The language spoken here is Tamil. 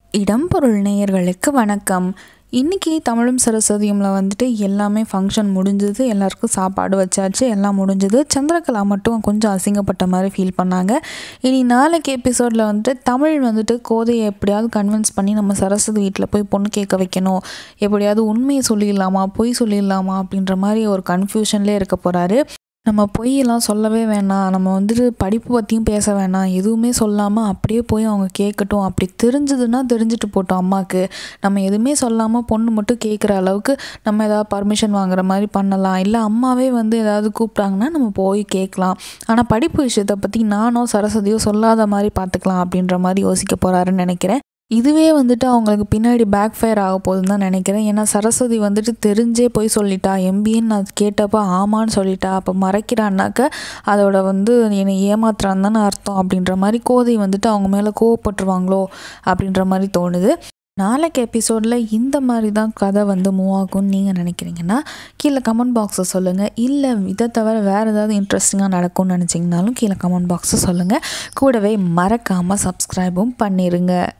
இடம்பொருள் நேயர்களுக்கு வணக்கம் இன்றைக்கி தமிழும் சரஸ்வதியும்ல வந்துட்டு எல்லாமே ஃபங்க்ஷன் முடிஞ்சது எல்லாருக்கும் சாப்பாடு வச்சாச்சு எல்லாம் முடிஞ்சது சந்திரகலா மட்டும் கொஞ்சம் அசிங்கப்பட்ட மாதிரி ஃபீல் பண்ணாங்க இனி நாளைக்கு எபிசோடில் வந்துட்டு தமிழ் வந்துட்டு கோதையை எப்படியாவது கன்வின்ஸ் பண்ணி நம்ம சரஸ்வதி வீட்டில் போய் பொண்ணு கேட்க வைக்கணும் எப்படியாவது உண்மையை சொல்லிடலாமா பொய் சொல்லிடலாமா அப்படின்ற மாதிரி ஒரு கன்ஃபியூஷன்லேயே இருக்க போகிறாரு நம்ம பொய்யெல்லாம் சொல்லவே வேணாம் நம்ம வந்துட்டு படிப்பு பற்றியும் பேச வேணாம் எதுவுமே சொல்லாமல் அப்படியே போய் அவங்க கேட்கட்டும் அப்படி தெரிஞ்சதுன்னா தெரிஞ்சுட்டு போட்டோம் அம்மாவுக்கு நம்ம எதுவுமே சொல்லாமல் பொண்ணு மட்டும் கேட்குற அளவுக்கு நம்ம ஏதாவது பர்மிஷன் வாங்குற மாதிரி பண்ணலாம் இல்லை அம்மாவே வந்து ஏதாவது கூப்பிட்டாங்கன்னா நம்ம போய் கேட்கலாம் ஆனால் படிப்பு விஷயத்தை பற்றி நானோ சரஸ்வதியோ சொல்லாத மாதிரி பார்த்துக்கலாம் அப்படின்ற மாதிரி யோசிக்க போகிறாருன்னு நினைக்கிறேன் இதுவே வந்துட்டு அவங்களுக்கு பின்னாடி பேக் ஃபயர் ஆக போகுதுன்னு தான் நினைக்கிறேன் ஏன்னா சரஸ்வதி வந்துட்டு தெரிஞ்சே போய் சொல்லிட்டா எம்பின்னு நான் கேட்டப்போ ஆமான்னு சொல்லிட்டா அப்போ மறைக்கிறான்னாக்க அதோட வந்து என்னை ஏமாத்துறான்னு தானே அர்த்தம் அப்படின்ற மாதிரி கோதை வந்துட்டு அவங்க மேலே கோவப்பட்டுருவாங்களோ அப்படின்ற மாதிரி தோணுது நாளைக்கு எபிசோடில் இந்த மாதிரி தான் கதை வந்து மூவ் ஆகும்னு நீங்கள் நினைக்கிறீங்கன்னா கீழே கமெண்ட் பாக்ஸை சொல்லுங்கள் இல்லை இதை தவிர வேறு ஏதாவது இன்ட்ரெஸ்டிங்காக நடக்கும்னு நினச்சிங்கனாலும் கீழே கமெண்ட் பாக்ஸை சொல்லுங்கள் கூடவே மறக்காமல் சப்ஸ்கிரைபும் பண்ணிடுங்க